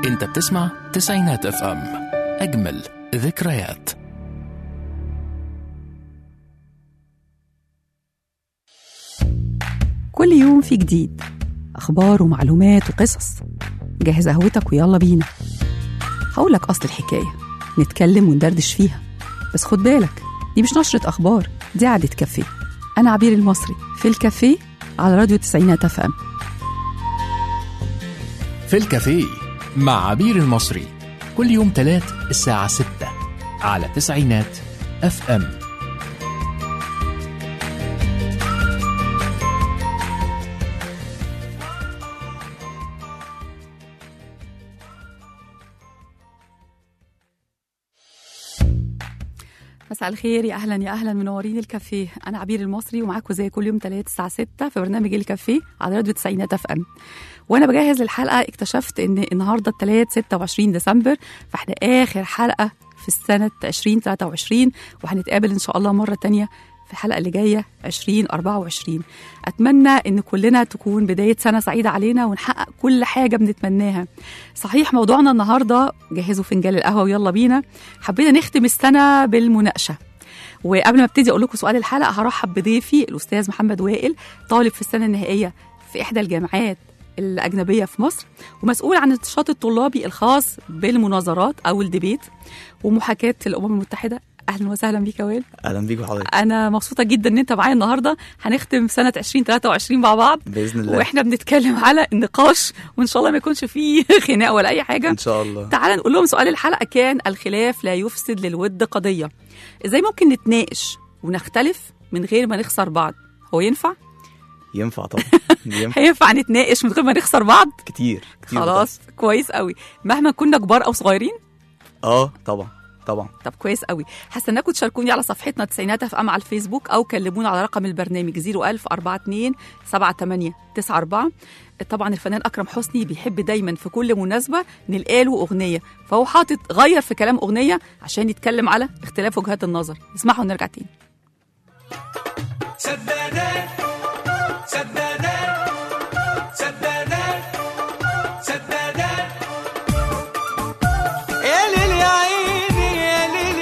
انت بتسمع تسعينات اف ام اجمل ذكريات كل يوم في جديد أخبار ومعلومات وقصص جهز قهوتك ويلا بينا هقولك أصل الحكاية نتكلم وندردش فيها بس خد بالك دي مش نشرة أخبار دي قعدة كافيه أنا عبير المصري في الكافيه على راديو تسعينات اف ام في الكافيه مع عبير المصري كل يوم تلات الساعة ستة على تسعينات اف ام مساء الخير يا اهلا يا اهلا منورين الكافيه انا عبير المصري ومعاكم زي كل يوم 3 الساعه 6 في برنامج الكافيه على راديو تسعينات اف ام وانا بجهز الحلقه اكتشفت ان النهارده الثلاث 26 ديسمبر فاحنا اخر حلقه في السنه 2023 وهنتقابل ان شاء الله مره تانية في الحلقه اللي جايه 2024 اتمنى ان كلنا تكون بدايه سنه سعيده علينا ونحقق كل حاجه بنتمناها صحيح موضوعنا النهارده جهزوا فنجان القهوه ويلا بينا حبينا نختم السنه بالمناقشه وقبل ما ابتدي اقول لكم سؤال الحلقه هرحب بضيفي الاستاذ محمد وائل طالب في السنه النهائيه في احدى الجامعات الأجنبية في مصر ومسؤول عن النشاط الطلابي الخاص بالمناظرات أو الديبيت ومحاكاة الأمم المتحدة أهلا وسهلا بيك يا وائل اهلا بيك وحضرتك أنا مبسوطة جدا إن أنت معايا النهاردة هنختم سنة 2023 مع بعض باذن الله واحنا بنتكلم على النقاش وان شاء الله ما يكونش فيه خناق ولا اي حاجه ان شاء الله تعال نقول لهم سؤال الحلقه كان الخلاف لا يفسد للود قضيه ازاي ممكن نتناقش ونختلف من غير ما نخسر بعض هو ينفع ينفع طبعا ينفع هينفع نتناقش من غير ما نخسر بعض كتير كتير خلاص كويس قوي مهما كنا كبار او صغيرين طبعاً. اه طبعا طبعا طب كويس قوي هستناكم تشاركوني على صفحتنا تسعينات اف ام على الفيسبوك او كلمونا على رقم البرنامج 01000 42 78 94 طبعا الفنان اكرم حسني بيحب دايما في كل مناسبه نلقى له اغنيه فهو حاطط غير في كلام اغنيه عشان يتكلم على اختلاف وجهات النظر اسمعوا ونرجع تاني صدقناك صدقناك صدقناك صدقناك يا ليل يا عيني يا ليل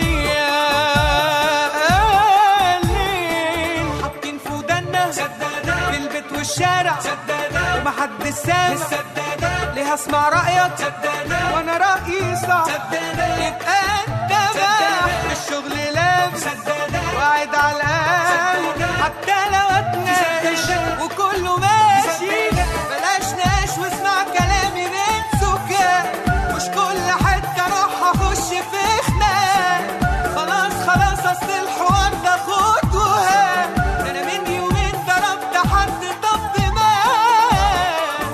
يا ليل حاطين في ودنا صدقناك في البيت والشارع صدقناك ومحدش سامع صدقناك ليه اسمع رايك صدقناك وانا رايي صح صدقناك يبقى انت بقى الشغل لابس صدقناك وقاعد على القهوه حتى لو اتناقش وكله ماشي بلاش ناش واسمع كلامي من سكات مش كل حته اروح اخش في خناق خلاص خلاص اصل الحوار ده خد وهات ده انا من يومين ضربت حد طب مات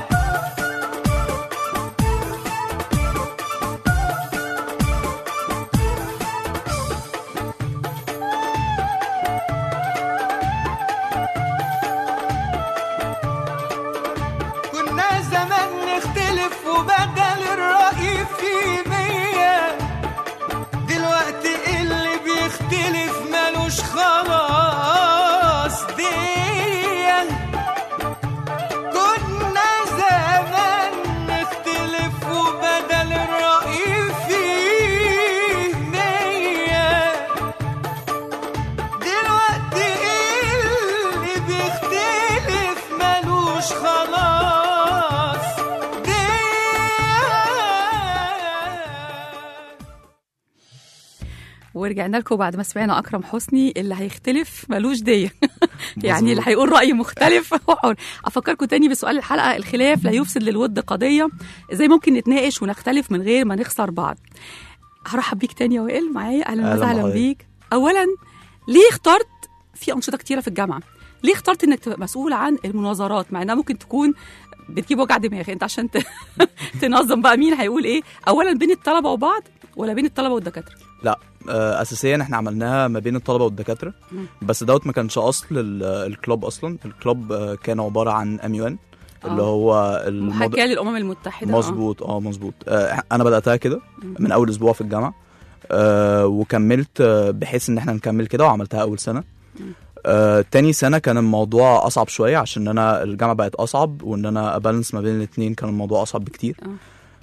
كنا زمان نختلف وبدل الرأي في مية دلوقتي اللي بيختلف ملوش خلاص دي كنا زمان نختلف وبدل الرأي في مية دلوقتي اللي بيختلف ملوش خلاص دي ورجعنا لكم بعد ما سمعنا اكرم حسني اللي هيختلف ملوش ديه يعني اللي هيقول راي مختلف هو حر افكركم تاني بسؤال الحلقه الخلاف لا يفسد للود قضيه ازاي ممكن نتناقش ونختلف من غير ما نخسر بعض هرحب بيك تاني يا وائل معايا اهلا أهلا وسهلا بحضرتك. بيك اولا ليه اخترت في انشطه كتيره في الجامعه ليه اخترت انك تبقى مسؤول عن المناظرات مع انها ممكن تكون بتجيب وجع دماغ انت عشان ت... تنظم بقى مين هيقول ايه اولا بين الطلبه وبعض ولا بين الطلبه والدكاتره لا آه، اساسيا احنا عملناها ما بين الطلبه والدكاتره مم. بس دوت ما كانش اصل ال- الكلوب اصلا الكلوب آه، كان عباره عن ام يو ان اللي آه. هو المض... محاكاه للامم المتحده آه. مظبوط اه مظبوط آه، انا بداتها كده من اول اسبوع في الجامعه آه، وكملت آه، بحيث ان احنا نكمل كده وعملتها اول سنه آه، تاني سنه كان الموضوع اصعب شويه عشان انا الجامعه بقت اصعب وان انا ابالانس ما بين الاثنين كان الموضوع اصعب بكتير آه.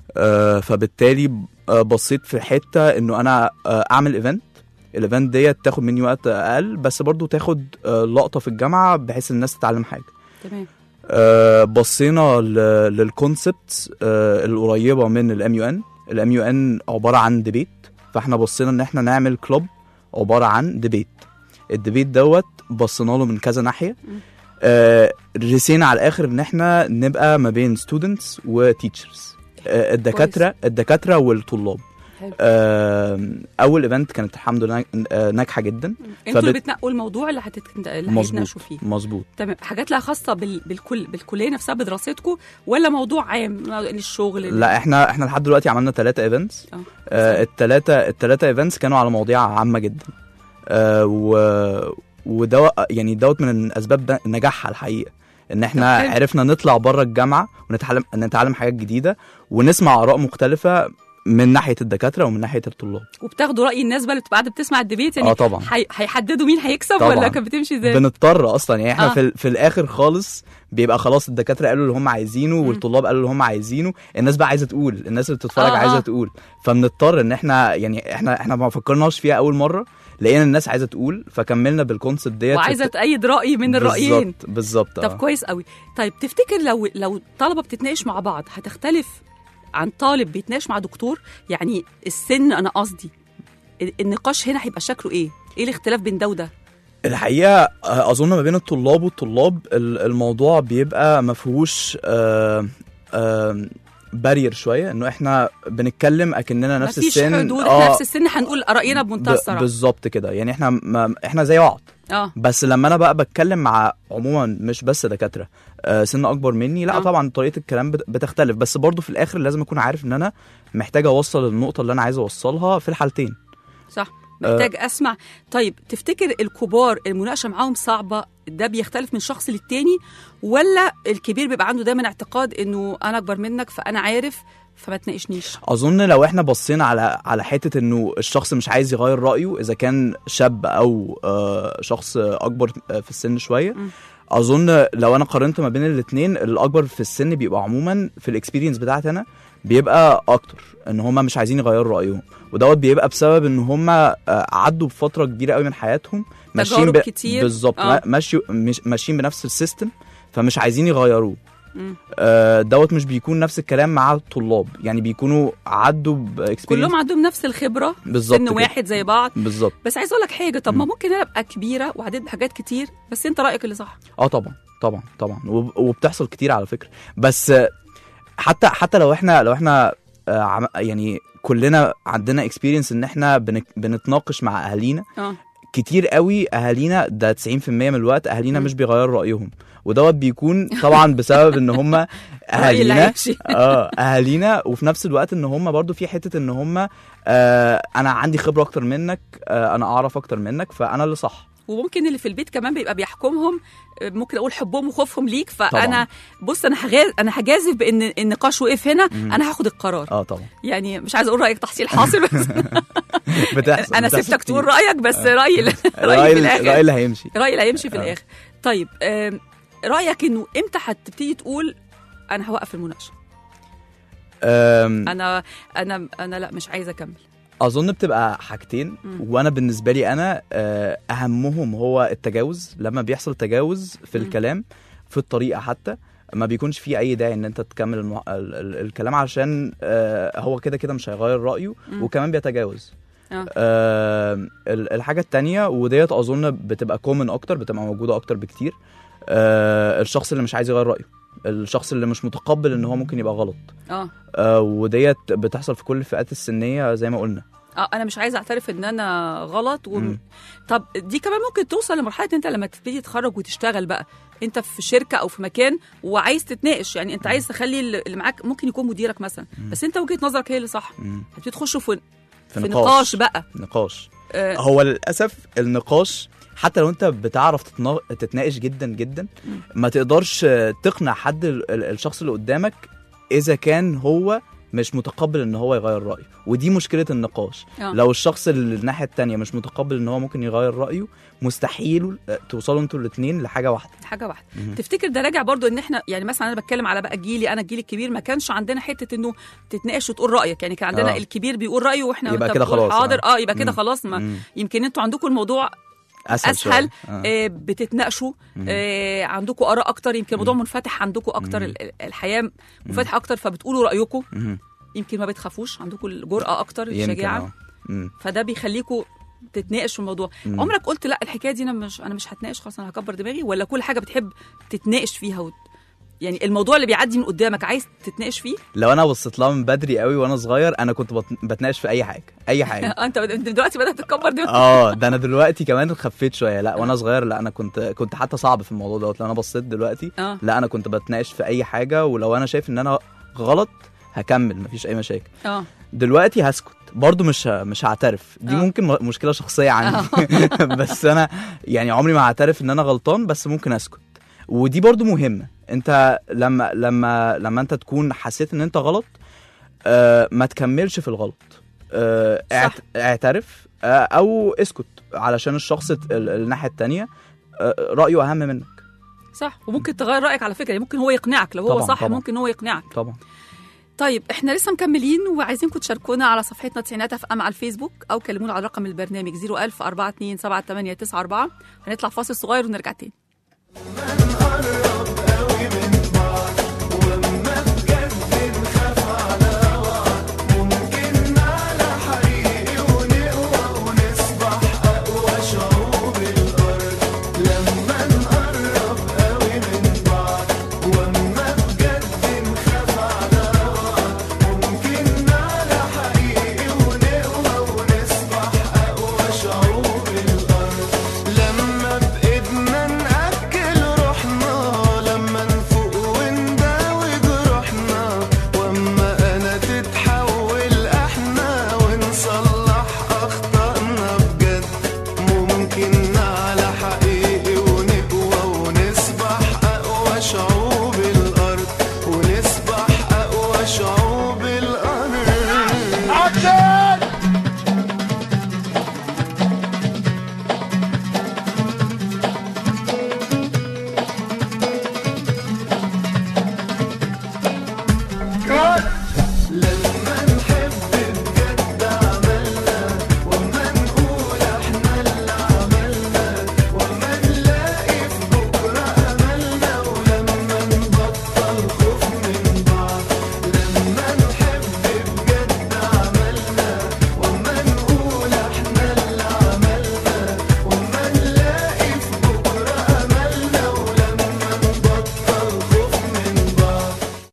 آه، فبالتالي آه، بصيت في حته انه انا آه، اعمل ايفنت الايفنت ديت تاخد مني وقت اقل بس برضو تاخد آه، لقطه في الجامعه بحيث الناس تتعلم حاجه تمام آه، بصينا ل- للكونسبت آه، القريبه من الام يو ان الام يو ان عباره عن ديبيت فاحنا بصينا ان احنا نعمل كلوب عباره عن ديبيت الديبيت دوت بصينا له من كذا ناحيه آه، رسينا على الاخر ان احنا نبقى ما بين ستودنتس وتيتشرز الدكاتره الدكاتره والطلاب حلو. آه، اول ايفنت كانت الحمد لله آه، ناجحه جدا انتوا اللي فبت- بتنقوا الموضوع اللي هتت... اللي مظبوط هيتناقشوا فيه مظبوط تمام حاجات لها خاصه بال... بالكل بالكليه نفسها بدراستكم ولا موضوع عام للشغل لا احنا احنا لحد دلوقتي عملنا ثلاثة ايفنتس اه آه الثلاثة الثلاثة ايفنتس كانوا على مواضيع عامة جدا آه و وده يعني دوت من الاسباب ده نجاحها الحقيقة ان احنا طب حلو. عرفنا نطلع بره الجامعة ونتعلم نتعلم حاجات جديدة ونسمع اراء مختلفة من ناحية الدكاترة ومن ناحية الطلاب وبتاخدوا راي الناس بقى اللي بتبقى قاعده بتسمع الديبيت يعني اه طبعا هي- هيحددوا مين هيكسب طبعاً. ولا كانت بتمشي ازاي بنضطر اصلا يعني احنا آه. آه. في, ال- في الاخر خالص بيبقى خلاص الدكاتره قالوا اللي هم عايزينه مم. والطلاب قالوا اللي هم عايزينه الناس بقى عايزه تقول الناس اللي بتتفرج آه، آه عايزه آه. تقول فبنضطر ان احنا يعني احنا احنا ما فكرناش فيها اول مره لقينا الناس عايزه تقول فكملنا بالكونسبت ديت وعايزه تأيد راي من الرايين بالظبط بالظبط طب آه. كويس قوي طيب تفتكر لو لو طلبه بتتناقش مع بعض هتختلف عن طالب بيتناقش مع دكتور يعني السن انا قصدي ال- النقاش هنا هيبقى شكله ايه ايه الاختلاف بين ده وده الحقيقه آه، اظن ما بين الطلاب والطلاب ال- الموضوع بيبقى ما فيهوش بارير شويه انه احنا بنتكلم اكننا نفس مفيش السن حدود آه، نفس السن هنقول راينا بمنتهى ب- الصراحه بالظبط كده يعني احنا ما احنا زي بعض اه بس لما انا بقى بتكلم مع عموما مش بس دكاتره آه، سن اكبر مني لا آه. طبعا طريقه الكلام بت- بتختلف بس برضو في الاخر لازم اكون عارف ان انا محتاج اوصل النقطه اللي انا عايز اوصلها في الحالتين صح محتاج اسمع طيب تفتكر الكبار المناقشه معاهم صعبه ده بيختلف من شخص للتاني ولا الكبير بيبقى عنده دايما اعتقاد انه انا اكبر منك فانا عارف فما تناقشنيش اظن لو احنا بصينا على على حته انه الشخص مش عايز يغير رايه اذا كان شاب او آه، شخص اكبر آه، في السن شويه م. اظن لو انا قارنت ما بين الاثنين الاكبر في السن بيبقى عموما في الاكسبيرينس بتاعتي انا بيبقى اكتر ان هم مش عايزين يغيروا رايهم ودوت بيبقى بسبب ان هم آه، عدوا بفتره كبيره قوي من حياتهم ماشيين تجارب كتير. بالظبط آه. آه. ماشي مش ماشيين بنفس السيستم فمش عايزين يغيروه مم. آه، دوت مش بيكون نفس الكلام مع الطلاب يعني بيكونوا عدوا باكسبيرينس كلهم عندهم نفس الخبره بالظبط سن كده. واحد زي بعض بالظبط بس عايز اقول لك حاجه طب ما مم. ممكن انا ابقى كبيره وعديت بحاجات كتير بس انت رايك اللي صح اه طبعا طبعا طبعا وب- وبتحصل كتير على فكره بس آه، حتى حتى لو احنا لو احنا آه، عم- يعني كلنا عندنا اكسبيرينس ان احنا بنك- بنتناقش مع اهالينا اه كتير قوي اهالينا ده 90% من الوقت اهالينا مم. مش بيغيروا رايهم ودوت بيكون طبعا بسبب ان هم رأيي اللي اهالينا هيمشي اه اهالينا وفي نفس الوقت ان هم برضو في حته ان هم آه انا عندي خبره اكتر منك آه انا اعرف اكتر منك فانا اللي صح وممكن اللي في البيت كمان بيبقى بيحكمهم آه، ممكن اقول حبهم وخوفهم ليك فانا طبعاً. بص انا هجاز انا هجازف بان النقاش وقف هنا مم. انا هاخد القرار اه طبعا يعني مش عايزه اقول رايك تحصيل حاصل بس بتحصل انا بتحصل سبتك تقول كتير. رايك بس رايي اللي- رايي رايي في ال- رايي الاخر اللي هيمشي رايي اللي هيمشي في آه. الاخر طيب آم، رايك انه امتى هتبتدي تقول انا هوقف المناقشه أم، انا انا انا لا مش عايزه اكمل اظن بتبقى حاجتين مم. وانا بالنسبه لي انا آه، اهمهم هو التجاوز لما بيحصل تجاوز في مم. الكلام في الطريقه حتى ما بيكونش في اي داعي ان انت تكمل المع... ال... ال... الكلام عشان آه، هو كده كده مش هيغير رايه مم. وكمان بيتجاوز آه. آه، ال- الحاجه التانية وديت اظن بتبقى كومن اكتر بتبقى موجوده اكتر بكتير آه، الشخص اللي مش عايز يغير رايه الشخص اللي مش متقبل ان هو ممكن يبقى غلط اه آه، وديت بتحصل في كل الفئات السنيه زي ما قلنا اه انا مش عايزه اعترف ان انا غلط و... مم. طب دي كمان ممكن توصل لمرحله انت لما تبتدي تتخرج وتشتغل بقى انت في شركه او في مكان وعايز تتناقش يعني انت عايز تخلي اللي معاك ممكن يكون مديرك مثلا مم. بس انت وجهه نظرك هي اللي صح مم. هتبتدي تخشوا في, في, في نقاش بقى نقاش آه هو للاسف النقاش حتى لو انت بتعرف تتنا... تتناقش جدا جدا مم. ما تقدرش آه، تقنع حد ال- ال- الشخص اللي قدامك اذا كان هو مش متقبل ان هو يغير رايه ودي مشكله النقاش آه. لو الشخص اللي الناحيه التانية مش متقبل ان هو ممكن يغير رايه مستحيل آه، توصلوا انتوا الاثنين لحاجه واحده حاجه واحده مهم. تفتكر ده راجع برضو ان احنا يعني مثلا انا بتكلم على بقى جيلي انا الجيل الكبير ما كانش عندنا حته انه تتناقش وتقول رايك يعني كان عندنا آه. الكبير بيقول رايه واحنا يبقى وأنت كده بتقول خلاص، حاضر آه. اه يبقى كده مم. خلاص ما مم. يمكن انتوا عندكم الموضوع اسهل, اسهل شوية. آه. آه بتتناقشوا مم. آه عندكم اراء اكتر يمكن الموضوع مم. منفتح عندكم اكتر مم. ال- ال- الحياه منفتحه اكتر فبتقولوا رايكم مهم. يمكن ما بتخافوش عندكم الجرأه اكتر يمكن الشجاعه آه. مم. فده بيخليكم تتناقش في الموضوع مم. عمرك قلت لا الحكايه دي انا مش انا مش هتناقش خلاص انا هكبر دماغي ولا كل حاجه بتحب تتناقش فيها وت... يعني الموضوع اللي بيعدي من قدامك عايز تتناقش فيه لو انا بصيت لها من بدري قوي وانا صغير انا كنت بت- بتناقش في اي حاجه اي حاجه آه، انت بد- انت دلوقتي بدات تكبر دماغك اه ده انا دلوقتي كمان خفيت شويه لا وانا صغير لا انا كنت كنت حتى صعب في الموضوع دوت لو انا بصيت دلوقتي اه لا انا كنت بتناقش في اي حاجه ولو انا شايف ان انا غلط هكمل مفيش اي مشاكل اه دلوقتي هسكت برضو مش ه- مش هعترف دي آه. ممكن م- مشكله شخصيه عندي بس انا يعني عمري ما هعترف ان انا غلطان بس ممكن اسكت ودي برضو مهمه انت لما لما لما انت تكون حسيت ان انت غلط آه ما تكملش في الغلط آه صح. اعت- اعترف آه او اسكت علشان الشخص الت- ال- الناحيه التانية آه رايه اهم منك صح وممكن تغير رايك على فكره يعني ممكن هو يقنعك لو هو طبعاً، صح طبعاً. ممكن هو يقنعك طبعا طيب احنا لسه مكملين وعايزينكم تشاركونا على صفحتنا تسعينات اف ام على الفيسبوك او كلمونا على رقم البرنامج 01000 427 هنطلع فاصل صغير ونرجع تاني لما بإيدنا نأكل روحنا لما نفوق ونداوي جروحنا واما انا تتحول احنا ونصلح اخطائنا بجد ممكن على حقيقي ونقوى ونسبح اقوى شعوب الارض ونسبح اقوى شعوب الارض لما نحب بجد عملنا وما نقول احنا اللي عملنا وما نلاقي في بكره املنا ولما نبطل خوف من بعض لما نحب بجد عملنا وما نقول احنا اللي عملنا وما نلاقي في بكره املنا ولما نبطل خوف من بعض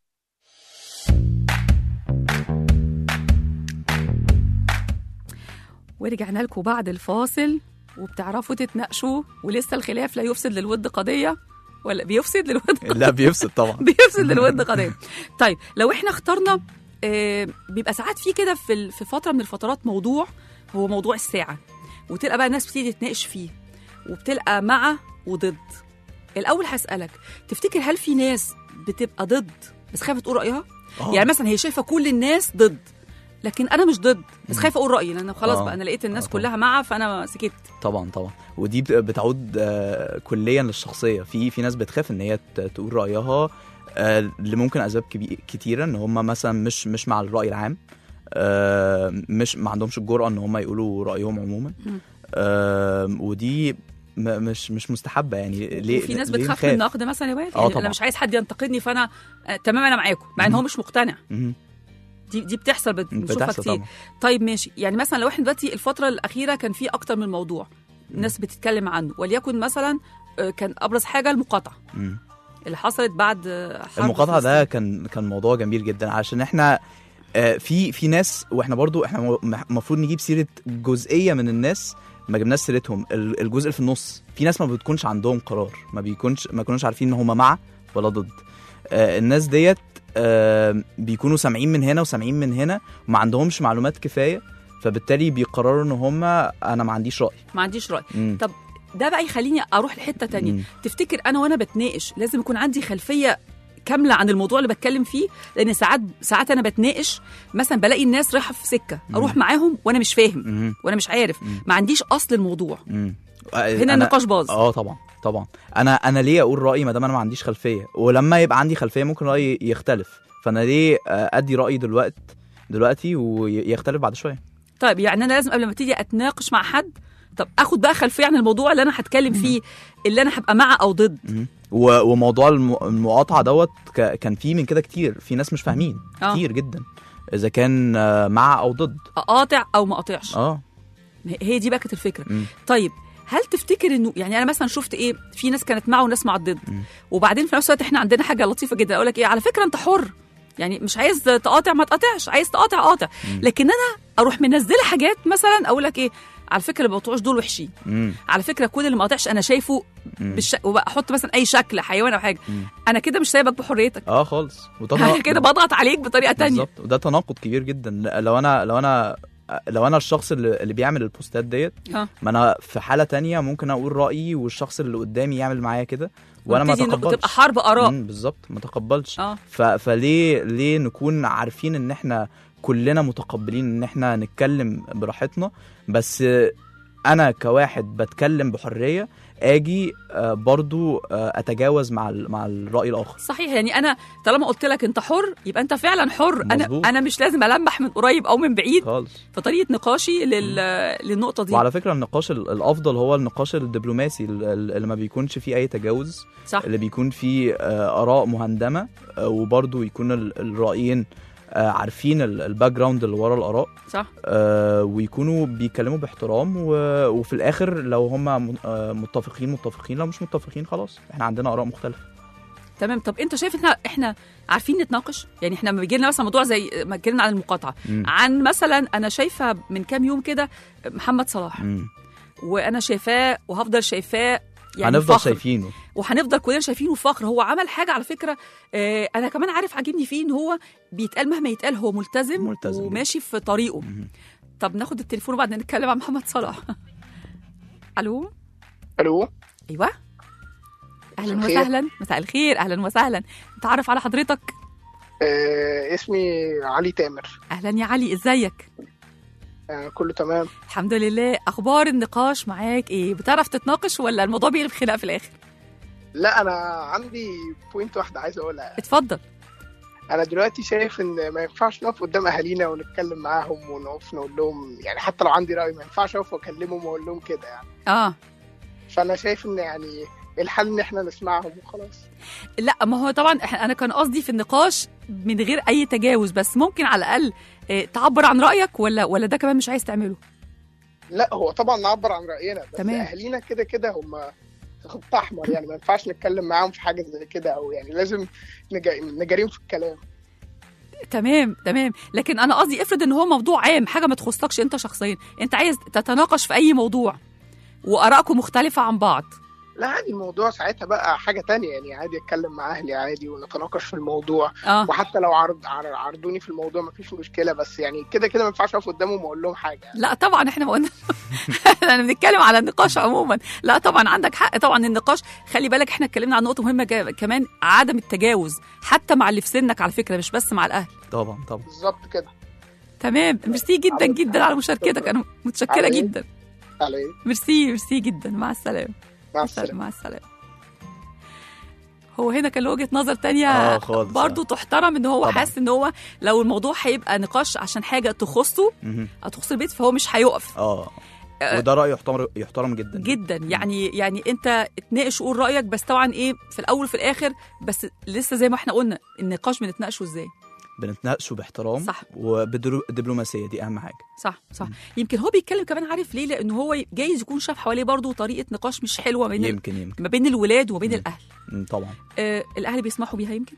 ورجعنا لكم بعد الفاصل وبتعرفوا تتناقشوا ولسه الخلاف لا يفسد للود قضيه ولا بيفسد للود لا بيفسد طبعا بيفسد للود قضيه طيب لو احنا اخترنا آه، بيبقى ساعات في كده في ال- في فتره من الفترات موضوع هو موضوع الساعه وتلقى بقى الناس بتيجي تتناقش فيه وبتلقى مع وضد الاول هسالك تفتكر هل في ناس بتبقى ضد بس خايفه تقول رايها آه. يعني مثلا هي شايفه كل الناس ضد لكن انا مش ضد بس خايفه اقول رايي لان خلاص آه. بقى انا لقيت الناس آه طبعاً. كلها مع فانا سكت طبعا طبعا ودي بت- بتعود آه، كليا للشخصيه في في ناس بتخاف ان هي ت- تقول رايها آه، لممكن اسباب كبي- كتيره ان هم مثلا مش مش مع الراي العام آه، مش ما عندهمش الجرأه ان هم يقولوا رايهم عموما مم. آه، ودي م- مش مش مستحبه يعني ليه وفي ناس ليه بتخاف نخاف؟ من النقد مثلا يا وائل آه يعني انا طبعاً. مش عايز حد ينتقدني فانا آه تمام انا معاكم مع ان هو مم. مش مقتنع مهم. دي دي بتحصل بت- بنشوفها بتحصل كتير طبعا طيب ماشي يعني مثلا لو احنا دلوقتي الفتره الاخيره كان في اكتر من موضوع الناس بتتكلم عنه وليكن مثلا آه، كان ابرز حاجه المقاطعه مم. اللي حصلت بعد آه، حرب المقاطعه ده فلسطين. كان كان موضوع جميل جدا عشان احنا آه، في في ناس واحنا برضو احنا المفروض نجيب سيره جزئيه من الناس ما جبناش سيرتهم ال- الجزء اللي في النص في ناس ما بتكونش عندهم قرار ما بيكونش ما يكونوش عارفين ان هم مع ولا ضد آه، الناس ديت آه، بيكونوا سامعين من هنا وسامعين من هنا وما عندهمش معلومات كفايه فبالتالي بيقرروا ان هم انا ما عنديش راي ما عنديش راي مم. طب ده بقى يخليني اروح لحته تانية مم. تفتكر انا وانا بتناقش لازم يكون عندي خلفيه كامله عن الموضوع اللي بتكلم فيه لان ساعات ساعات انا بتناقش مثلا بلاقي الناس رايحه في سكه اروح معاهم وانا مش فاهم مهم. وانا مش عارف ما عنديش اصل الموضوع مم. هنا أنا- النقاش باظ اه طبعا طبعا انا انا ليه اقول رايي ما دام انا ما عنديش خلفيه ولما يبقى عندي خلفيه ممكن رايي يختلف فانا ليه آه، ادي رايي دلوقتي دلوقتي ويختلف بعد شويه طيب يعني انا لازم قبل ما تيجي اتناقش مع حد طب اخد بقى خلفيه عن الموضوع اللي انا هتكلم فيه اللي انا هبقى مع او ضد مهم. و- وموضوع الم- المقاطعه دوت ك- كان فيه من كده كتير في ناس مش فاهمين آه. كتير جدا اذا كان آه، مع او ضد اقاطع او ما اقاطعش اه هي دي بقى كانت الفكره مم. طيب هل تفتكر انه يعني انا مثلا شفت ايه في ناس كانت مع وناس مع الضد مم. وبعدين في نفس الوقت احنا عندنا حاجه لطيفه جدا اقول لك ايه على فكره انت حر يعني مش عايز تقاطع ما تقاطعش عايز تقاطع قاطع لكن انا اروح منزله حاجات مثلا اقول لك ايه على فكره اللي ما بيقطعوش دول وحشين مم. على فكره كل اللي ما قاطعش انا شايفه مم. بالش... واحط مثلا اي شكل حيوان او حاجه مم. انا كده مش سايبك بحريتك اه خالص وده انا تنا- كده بضغط عليك بطريقه تانية بالظبط وده تناقض كبير جدا ل- لو انا لو انا لو انا الشخص اللي, اللي بيعمل البوستات ديت اه ما انا في حاله تانية ممكن اقول رايي والشخص اللي قدامي يعمل معايا كده وانا ما وابتدي إنه اتقبلش تبقى حرب اراء مم، بالظبط ما اتقبلش اه ف... فليه ليه نكون عارفين ان احنا كلنا متقبلين ان احنا نتكلم براحتنا بس انا كواحد بتكلم بحريه اجي آه، برضو آه، اتجاوز مع ال... مع الراي الاخر صحيح يعني انا طالما قلت لك انت حر يبقى انت فعلا حر انا مظبوط. انا مش لازم المح من قريب او من بعيد خالص في طريقه نقاشي لل... للنقطه دي وعلى فكره النقاش ال- الافضل هو النقاش الدبلوماسي ال- ال- اللي ما بيكونش فيه اي تجاوز صح اللي بيكون فيه آه، اراء مهندمه آه، وبرضو يكون ال- الرايين آه، عارفين ال- الباك جراوند اللي ورا الاراء صح آه، ويكونوا بيتكلموا باحترام و... وفي الاخر لو هم متفقين متفقين لو مش متفقين خلاص احنا عندنا اراء مختلفه تمام طب انت شايف احنا احنا عارفين نتناقش يعني احنا لما بيجي لنا مثلا موضوع زي ما اتكلمنا عن المقاطعه مم. عن مثلا انا شايفه من كام يوم كده محمد صلاح مم. وانا شايفاه وهفضل شايفاه يعني هنفضل فخر. شايفينه وهنفضل كلنا شايفينه فخر هو عمل حاجه على فكره آه انا كمان عارف عاجبني فيه ان هو بيتقال مهما يتقال هو ملتزم, ملتزم وماشي في طريقه مم. طب ناخد التليفون وبعدين نتكلم عن محمد صلاح الو الو ايوه اهلا مساء الخير. وسهلا مساء الخير اهلا وسهلا نتعرف على حضرتك آه اسمي علي تامر اهلا يا علي ازيك آه كله تمام الحمد لله اخبار النقاش معاك ايه بتعرف تتناقش ولا الموضوع بيقلب خناقه في الاخر لا انا عندي بوينت واحده عايز اقولها اتفضل انا دلوقتي شايف ان ما ينفعش نقف قدام اهالينا ونتكلم معاهم ونقف نقول لهم يعني حتى لو عندي راي ما ينفعش اقف واكلمهم واقول لهم كده يعني اه فانا شايف ان يعني الحل ان احنا نسمعهم وخلاص لا ما هو طبعا إحنا- انا كان قصدي في النقاش من غير اي تجاوز بس ممكن على الاقل آه، تعبر عن رايك ولا ولا ده كمان مش عايز تعمله لا هو طبعا نعبر عن راينا بس تمام. اهالينا كده كده هم خط احمر يعني ما ينفعش نتكلم معاهم في حاجه زي كده او يعني لازم نجا- نجاريهم في الكلام تمام تمام لكن انا قصدي افرض ان هو موضوع عام حاجه ما تخصكش انت شخصيا انت عايز تتناقش في اي موضوع وارائكم مختلفه عن بعض لا عادي الموضوع ساعتها بقى حاجة تانية يعني عادي اتكلم مع اهلي عادي ونتناقش في الموضوع اه وحتى لو عرض عر- عرضوني في الموضوع مفيش مشكلة بس يعني كده كده ما ينفعش اقف قدامهم واقول لهم حاجة يعني. لا طبعا احنا ما قلنا احنا بنتكلم على النقاش عموما لا طبعا عندك حق طبعا النقاش خلي بالك احنا اتكلمنا عن نقطه مهمه جا- كمان عدم التجاوز حتى مع اللي في سنك على فكره مش بس مع الاهل طبعا طبعا بالظبط كده تمام ميرسي جدا جدا على مشاركتك انا متشكره على إيه؟ جدا على ايه ميرسي ميرسي جدا مع السلامه مع السلامة مع السلامه هو هنا كان له وجهه نظر تانية آه، خالص، برضو تحترم ان هو طبعاً. حاسس ان هو لو الموضوع هيبقى نقاش عشان حاجه تخصه مهم. او تخص البيت فهو مش هيقف اه آه. وده راي يحترم يحترم جدا جدا يعني يعني انت اتناقش وقول رايك بس طبعا ايه في الاول وفي الاخر بس لسه زي ما احنا قلنا النقاش بنتناقشه ازاي بنتناقشه باحترام صح. وبدبلوماسيه دي اهم حاجه صح صح يمكن هو بيتكلم كمان عارف ليه لانه هو جايز يكون شاف حواليه برضه طريقه نقاش مش حلوه بين ال- يمكن يمكن ما بين الولاد وبين مم. الاهل مم، طبعا آه الاهل بيسمحوا بيها يمكن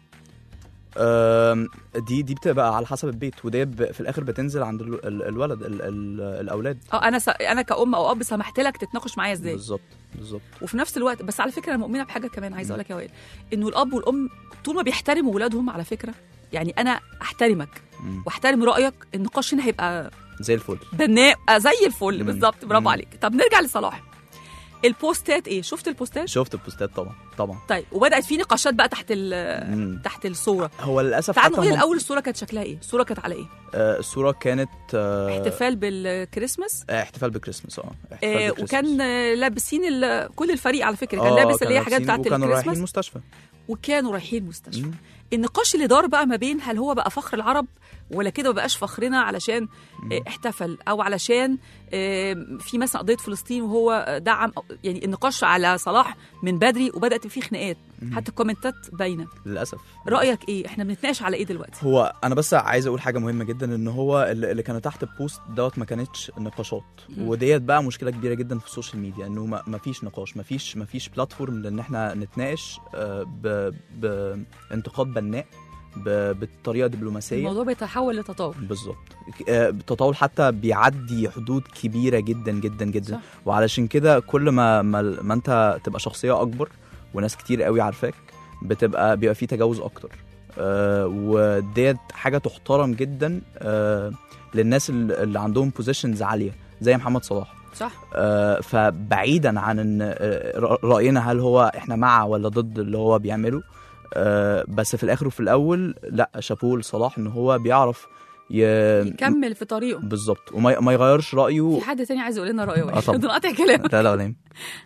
آم، دي دي بتبقى على حسب البيت وده ب- في الاخر بتنزل عند ال- ال- الولد ال- ال- الاولاد اه انا س... انا كأم او اب سمحت لك تتناقش معايا ازاي بالظبط بالظبط وفي نفس الوقت بس على فكره انا مؤمنه بحاجه كمان عايزه اقول لك يا وائل انه الاب والام طول ما بيحترموا ولادهم على فكره يعني انا احترمك مم. واحترم رايك النقاش هنا هيبقى زي الفل بناء آه، زي الفل مم. بالظبط برافو مم. عليك طب نرجع لصلاح البوستات ايه شفت البوستات شفت البوستات طبعا طبعا طيب وبدات في نقاشات بقى تحت ال- مم. تحت الصوره هو للاسف تعال حتى نقول هم- الاول الصوره كانت شكلها ايه الصوره كانت على ايه آه، الصوره كانت آه، احتفال بالكريسماس آه، احتفال بكريسماس اه احتفال آه بكريسماس. وكان آه، لابسين ال- كل الفريق على فكره كان آه، لابس اللي هي كانوا حاجات لابسين بتاعت وكانوا رايحين الكريسماس المستشفى وكانوا رايحين مستشفى مم. النقاش اللي دار بقى ما بين هل هو بقى فخر العرب ولا كده ما بقاش فخرنا علشان آه، احتفل او علشان آه، في مثلا قضيه فلسطين وهو دعم أو- يعني النقاش على صلاح من بدري وبدات فيه خناقات حتى الكومنتات باينه للاسف رايك ايه احنا بنتناقش على ايه دلوقتي هو انا بس عايز اقول حاجه مهمه جدا ان هو اللي اللي كانوا تحت البوست دوت ما كانتش نقاشات مم. وديت بقى مشكله كبيره جدا في السوشيال ميديا انه ما ما فيش نقاش ما فيش ما فيش بلاتفورم لان احنا نتناقش آه، ب- بانتقاد بناء ب- بطريقه دبلوماسيه الموضوع بيتحول لتطور بالظبط آه، التطاول حتى بيعدي حدود كبيره جدا جدا جدا صح. وعلشان كده كل ما ما, ما انت تبقى شخصيه اكبر وناس كتير قوي عارفاك بتبقى بيبقى في تجاوز اكتر آه وديت حاجه تحترم جدا آه للناس اللي اللي عندهم بوزيشنز عاليه زي محمد صلاح صح آه فبعيدا عن ان آه، رأ- راينا هل هو احنا مع ولا ضد اللي هو بيعمله آه بس في الاخر وفي الاول لا شابوه لصلاح ان هو بيعرف ي... يكمل في طريقه بالظبط وما ما يغيرش رايه في حد تاني عايز يقول لنا رايه آه طبعا. بدون قطع كلام لا لا ولا يهمك.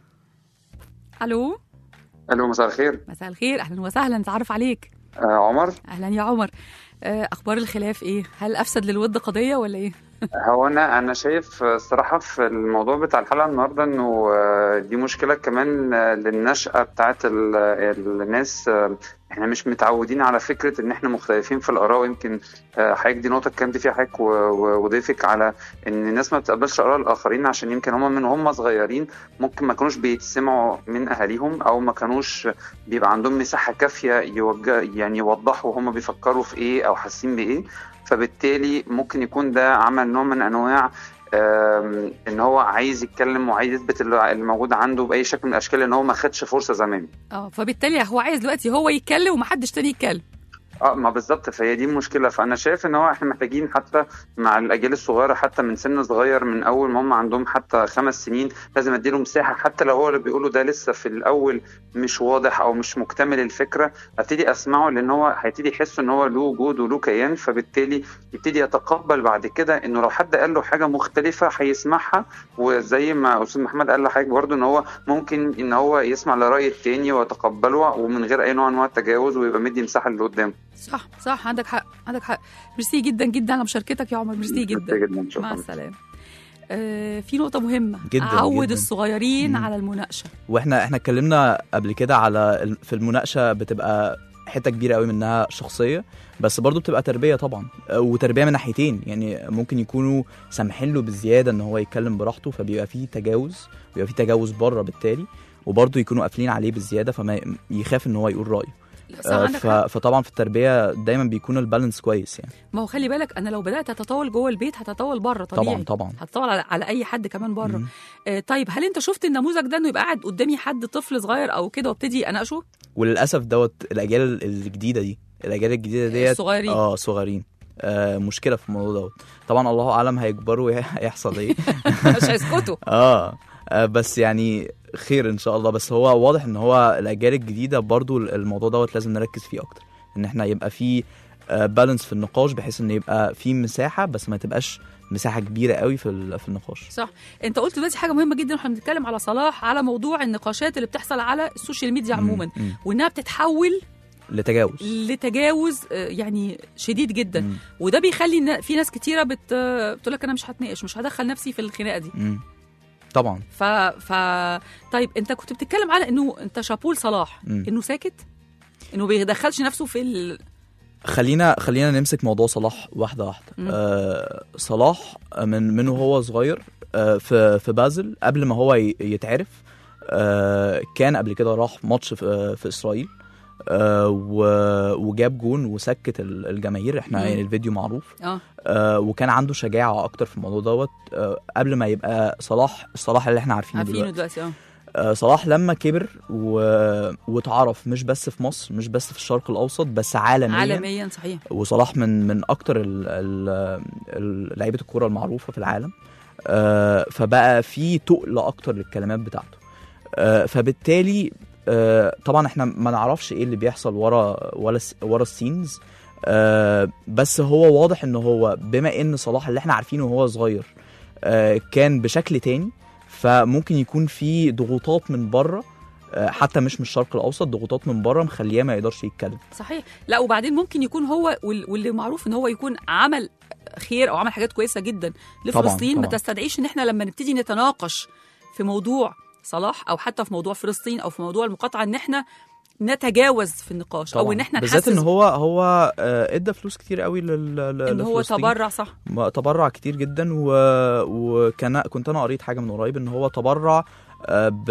الو الو مساء الخير مساء الخير اهلا وسهلا نتعرف عليك آه عمر اهلا يا عمر آه، اخبار الخلاف ايه هل افسد للود قضيه ولا ايه هو انا انا شايف الصراحه في الموضوع بتاع الحلقه النهارده انه آه، دي مشكله كمان آه، للنشأه بتاعت ال- الناس آه، احنا مش متعودين على فكره ان احنا مختلفين في الاراء ويمكن آه، حضرتك دي نقطه اتكلمت فيها حضرتك و- و- وضيفك على ان الناس ما بتقبلش اراء الاخرين عشان يمكن هم من هم صغيرين ممكن ما كانوش بيتسمعوا من اهاليهم او ما كانوش بيبقى عندهم مساحه كافيه يوجه يعني يوضحوا هم بيفكروا في ايه او حاسين بايه فبالتالي ممكن يكون ده عمل نوع من انواع آم، ان هو عايز يتكلم وعايز يثبت اللي اللي موجود عنده باي شكل من الاشكال ان هو ما خدش فرصه زمان اه فبالتالي هو عايز دلوقتي هو يتكلم ومحدش تاني يتكلم اه ما بالظبط فهي دي المشكله فانا شايف ان هو احنا محتاجين حتى مع الاجيال الصغيره حتى من سن صغير من اول ما هم عندهم حتى خمس سنين لازم اديله مساحه حتى لو هو اللي بيقوله ده لسه في الاول مش واضح او مش مكتمل الفكره ابتدي اسمعه لان هو هيبتدي يحس ان هو له وجود وله كيان فبالتالي يبتدي يتقبل بعد كده انه لو حد قال له حاجه مختلفه هيسمعها وزي ما استاذ محمد قال لحضرتك برضو ان هو ممكن ان هو يسمع لراي التاني ويتقبله ومن غير اي نوع من انواع التجاوز ويبقى مدي مساحه اللي قدامه صح صح عندك حق عندك حق ميرسي جدا جدا على مشاركتك يا عمر ميرسي جدا جدا مع شكرا السلامه آه في نقطة مهمة جداً، عود جداً. الصغيرين مم. على المناقشة واحنا احنا اتكلمنا قبل كده على ال- في المناقشه بتبقى حته كبيره قوي منها شخصيه بس برضو بتبقى تربيه طبعا وتربيه من ناحيتين يعني ممكن يكونوا سامحين له بزياده ان هو يتكلم براحته فبيبقى فيه تجاوز بيبقى فيه تجاوز بره بالتالي وبرضه يكونوا قافلين عليه بزياده فما ي- يخاف ان هو يقول رايه لا، صح آه، عندك ف... حق فطبعا في التربيه دايما بيكون البالانس كويس يعني ما هو خلي بالك انا لو بدات اتطاول جوه البيت هتطاول بره طبيعي طبعا طبعا هتطاول على, على اي حد كمان بره مم. آه طيب هل انت شفت النموذج ده انه يبقى قاعد قدامي حد طفل صغير او كده وابتدي اناقشه وللاسف دوت الاجيال الجديده دي الاجيال الجديده ديت الصغيرين اه صغيرين آه مشكله في الموضوع دوت طبعا الله اعلم هيكبروا هيحصل ايه مش هيسكتوا آه. اه بس يعني خير ان شاء الله بس هو واضح ان هو الاجيال الجديده برضو الموضوع دوت لازم نركز فيه اكتر ان احنا يبقى في بالانس في النقاش بحيث ان يبقى في مساحه بس ما تبقاش مساحه كبيره قوي في ال- في النقاش صح انت قلت دلوقتي حاجه مهمه جدا واحنا بنتكلم على صلاح على موضوع النقاشات اللي بتحصل على السوشيال ميديا عموما مم. مم. وانها بتتحول لتجاوز لتجاوز آه، يعني شديد جدا مم. وده بيخلي إن في ناس كتيره بت بتقول لك انا مش هتناقش مش هدخل نفسي في الخناقه دي مم. طبعا ف ف طيب انت كنت بتتكلم على انه انت شابول صلاح مم. انه ساكت انه بيدخلش نفسه في ال... خلينا خلينا نمسك موضوع صلاح واحده واحده مم. آه صلاح من من وهو صغير آه في في بازل قبل ما هو ي- يتعرف آه كان قبل كده راح ماتش في, آه في اسرائيل آه و- وجاب جون وسكت ال- الجماهير احنا مم. يعني الفيديو معروف اه آه وكان عنده شجاعه اكتر في الموضوع دوت آه قبل ما يبقى صلاح الصلاح اللي احنا عارفينه عارفينه دلوقتي دلوقتي اه آه، صلاح لما كبر و... واتعرف مش بس في مصر مش بس في الشرق الاوسط بس عالميا عالميا صحيح وصلاح من من اكتر ال- ال- ال- لعيبه الكوره المعروفه في العالم آه، فبقى في تقل اكتر للكلمات بتاعته آه، فبالتالي آه، طبعا احنا ما نعرفش ايه اللي بيحصل ورا ورا الس- ورا السينز آه، بس هو واضح ان هو بما ان صلاح اللي احنا عارفينه وهو صغير آه، كان بشكل تاني فممكن يكون في ضغوطات من بره آه، حتى مش من الشرق الاوسط ضغوطات من بره مخليه ما يقدرش يتكلم صحيح لا وبعدين ممكن يكون هو وال- واللي معروف ان هو يكون عمل خير او عمل حاجات كويسه جدا لفلسطين ما طبعاً. تستدعيش ان احنا لما نبتدي نتناقش في موضوع صلاح او حتى في موضوع فلسطين او في موضوع المقاطعه ان احنا نتجاوز في النقاش او طبعاً. ان احنا بالذات نحسس ان هو هو آه، ادى فلوس كتير قوي لل ل- ان هو لفلسطين. تبرع صح ما- تبرع كتير جدا و... وكان كنت انا قريت حاجه من قريب ان هو تبرع آه، ب...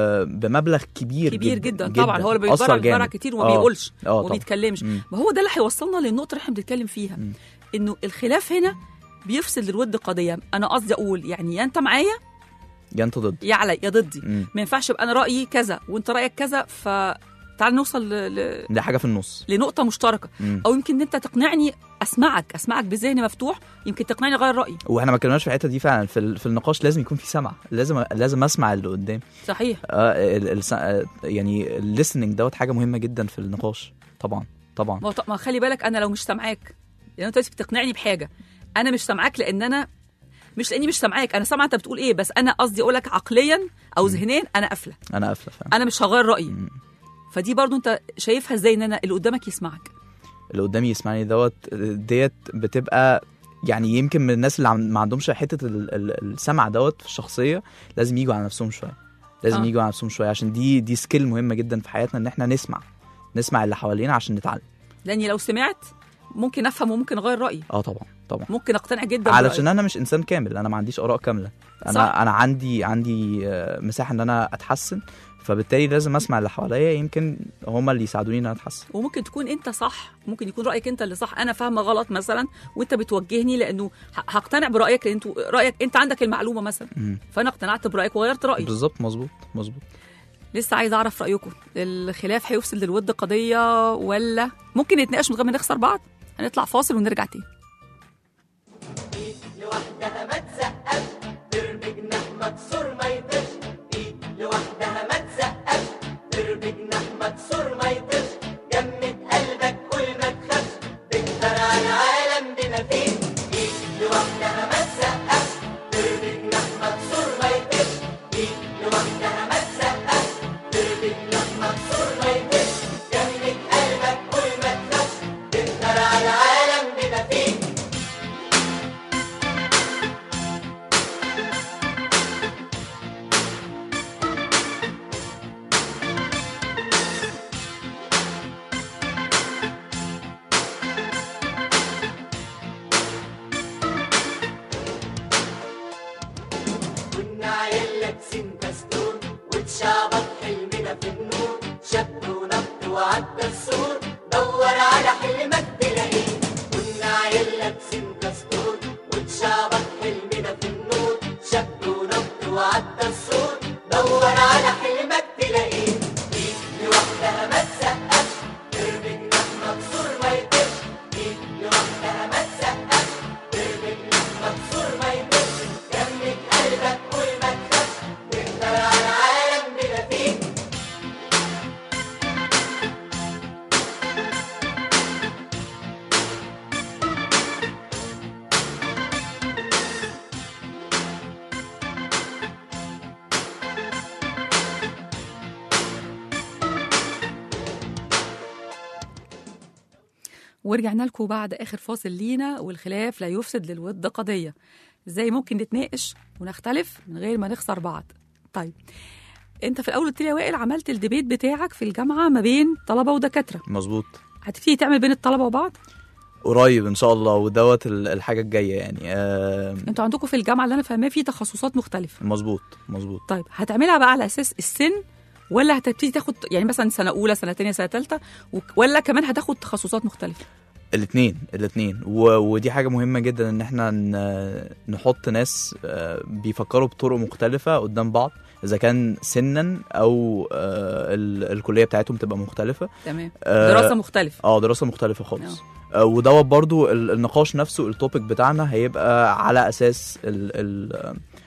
بمبلغ كبير كبير جدا, طبعا هو اللي أثر بيتبرع بيتبرع جامد. كتير وما آه. بيقولش اه وما طبعا بيتكلمش مم. ما هو ده اللي هيوصلنا للنقطه اللي احنا بنتكلم فيها مم. انه الخلاف هنا بيفسد الود قضيه انا قصدي اقول يعني يا انت معايا يا انت ضد يا علي يا ضدي مم. ما ينفعش يبقى انا رايي كذا وانت رايك كذا فتعال نوصل ل... ل... دي حاجه في النص لنقطه مشتركه مم. او يمكن ان انت تقنعني اسمعك اسمعك بذهن مفتوح يمكن تقنعني اغير رايي واحنا ما اتكلمناش في الحته دي فعلا في, ال... في النقاش لازم يكون في سمع لازم لازم اسمع اللي قدام صحيح آه ال... ال... آه، يعني الليسننج دوت حاجه مهمه جدا في النقاش طبعا طبعا ما, هو ط- ما خلي بالك انا لو مش سامعاك يعني انت دلوقتي بتقنعني بحاجه انا مش سامعاك لان انا مش لاني مش سامعاك انا سامعه انت بتقول ايه بس انا قصدي اقول لك عقليا او ذهنيا انا قافله انا قافله فعلا انا مش هغير رايي مم. فدي برضو انت شايفها ازاي ان انا اللي قدامك يسمعك اللي قدامي يسمعني دوت ديت بتبقى يعني يمكن من الناس اللي عم- ما عندهمش حته ال- ال- السمع دوت في الشخصيه لازم يجوا على نفسهم شويه لازم آه. يجوا على نفسهم شويه عشان دي دي سكيل مهمه جدا في حياتنا ان احنا نسمع نسمع اللي حوالينا عشان نتعلم لاني لو سمعت ممكن افهم وممكن اغير رايي اه طبعا طبعا ممكن اقتنع جدا علشان برأيك. انا مش انسان كامل انا ما عنديش اراء كامله انا صح. انا عندي عندي آه، مساحه ان انا اتحسن فبالتالي لازم اسمع اللي حواليا يمكن هما اللي يساعدوني ان انا اتحسن وممكن تكون انت صح ممكن يكون رايك انت اللي صح انا فاهمه غلط مثلا وانت بتوجهني لانه ه- هقتنع برايك لان انتوا رايك انت عندك المعلومه مثلا مم. فانا اقتنعت برايك وغيرت رايي بالظبط مظبوط مظبوط لسه عايزه اعرف رايكم الخلاف هيفسد للود قضيه ولا ممكن نتناقش من غير ما نخسر بعض هنطلع فاصل ونرجع تاني لوحدها ما تسقف درب جناح مكسور ما يطيرش ايد لوحدها ما تسقف درب جناح مكسور ما يطيرش جمد قلبك كل ما تخافش تقدر على العالم بما فيه ايد لوحدها ما تسقف درب جناح مكسور ما يطيرش ايد لوحدها ما تسقف درب جناح مكسور ما يطيرش جمد قلبك كل ما تخافش تقدر على العالم بما فيه كنا عيال لابسين دستور واتشعبط حلمنا في النور شد ونط وعدى السور دور على حلمك تلاقيه كنا عيال لابسين دستور واتشعبط حلمنا في النور شد ونط وعدى السور دور على حلمك تلاقيه ايد لوحدها ما تسقفش درب جناح مكسور ما يطيرش ايد لوحدها ما تسقفش درب جناح مكسور ما يطيرش جمد قلبك كل ما تخافش تقدر على العالم بلا فيك ورجعنا لكم بعد اخر فاصل لينا والخلاف لا يفسد للود قضيه ازاي ممكن نتناقش ونختلف من غير ما نخسر بعض طيب انت في الاول قلت لي يا وائل عملت الديبيت بتاعك في الجامعه ما بين طلبه ودكاتره مظبوط هتبتدي تعمل بين الطلبه وبعض قريب ان شاء الله ودوت ال- الحاجه الجايه يعني آه انتوا عندكم في الجامعه اللي انا فاهماه في تخصصات مختلفه مظبوط مظبوط طيب هتعملها بقى على اساس السن ولا هتبتدي تاخد يعني مثلا سنه اولى سنه ثانيه سنه ثالثه ولا كمان هتاخد تخصصات مختلفه الاثنين الاثنين و... ودي حاجه مهمه جدا ان احنا ن... نحط ناس آه، بيفكروا بطرق مختلفه قدام بعض اذا كان سنا او آه، ال... الكليه بتاعتهم تبقى مختلفه تمام آه، دراسه مختلفه اه دراسه مختلفه خالص آه، ودوت برضو ال- النقاش نفسه التوبيك بتاعنا هيبقى على اساس ال ال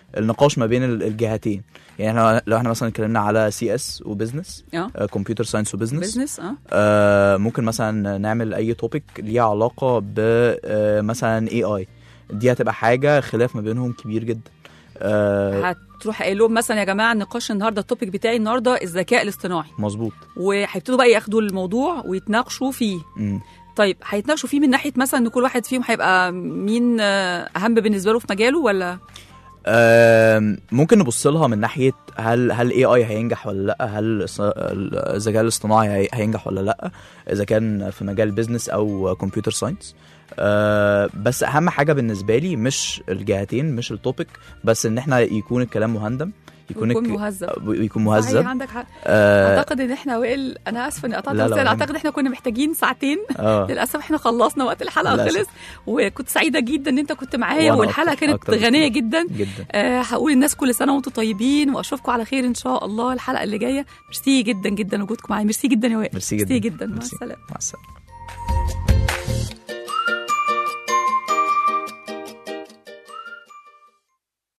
النقاش ما بين ال- الجهتين يعني احنا لو احنا مثلا اتكلمنا على سي اس وبزنس اه كمبيوتر ساينس وبزنس بزنس اه آه ممكن مثلا نعمل اي توبيك ليها علاقه ب آه، مثلا اي اي دي هتبقى حاجه خلاف ما بينهم كبير جدا آه هتروح قايل لهم مثلا يا جماعه النقاش النهارده التوبيك بتاعي النهارده الذكاء الاصطناعي مظبوط وهيبتدوا بقى ياخدوا الموضوع ويتناقشوا فيه مم. طيب هيتناقشوا فيه من ناحيه مثلا ان كل واحد فيهم هيبقى مين آه، اهم بالنسبه له في مجاله ولا آم، ممكن نبص لها من ناحيه هل هل اي اي هينجح ولا لا هل الص- الذكاء الاصطناعي هي- هينجح ولا لا اذا كان في مجال بيزنس او كمبيوتر ساينس بس اهم حاجه بالنسبه لي مش الجهتين مش التوبيك بس ان احنا يكون الكلام مهندم يكون يكون الك- مهذب يكون صحيح مهذب عندك حق آه اعتقد ان احنا وائل انا اسفه اني قطعت لا، لا، بس ولا اعتقد احنا كنا محتاجين ساعتين آه للاسف احنا خلصنا وقت الحلقه للأسف. خلص وكنت سعيده جدا ان انت كنت معايا وأنا والحلقه أكتر- كانت أكتر بكتير. غنيه جدا جدا أه هقول للناس كل سنه وانتم طيبين واشوفكم على خير ان شاء الله الحلقه اللي جايه ميرسي جدا جدا وجودكم معايا ميرسي جدا يا وائل ميرسي جدا ميرسي جدا مع ميرسي. السلامه مع السلامه